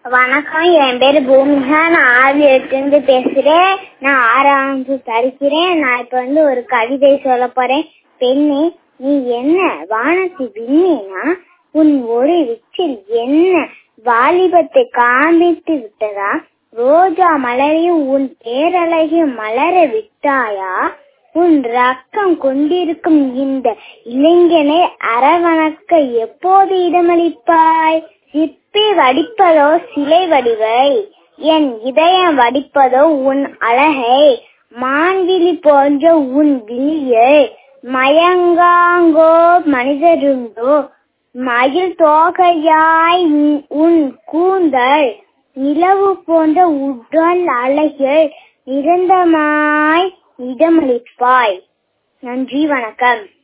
வணக்கம் என் பேரு பூமிகா நான் ஆவியிலிருந்து பேசுறேன் நான் ஆறாம் வகுப்பு படிக்கிறேன் நான் இப்ப வந்து ஒரு கவிதை சொல்ல போறேன் பெண்ணே நீ என்ன வானத்து விண்மீனா உன் ஒரு விச்சில் என்ன வாலிபத்தை காண்பித்து விட்டதா ரோஜா மலரையும் உன் பேரழகையும் மலர விட்டாயா உன் ரக்கம் கொண்டிருக்கும் இந்த இளைஞனை அரவணக்க எப்போது இடமளிப்பாய் சிற்பி வடிப்பதோ சிலை வடிவை என் இதயம் வடிப்பதோ உன் அழகை மான்விழி போன்ற உன் விழியை மயங்காங்கோ மனிதருண்டோ மயில் தோகையாய் உன் கூந்தல் நிலவு போன்ற உடல் அழகில் நிரந்தரமாய் இடமளிப்பாய் நன்றி வணக்கம்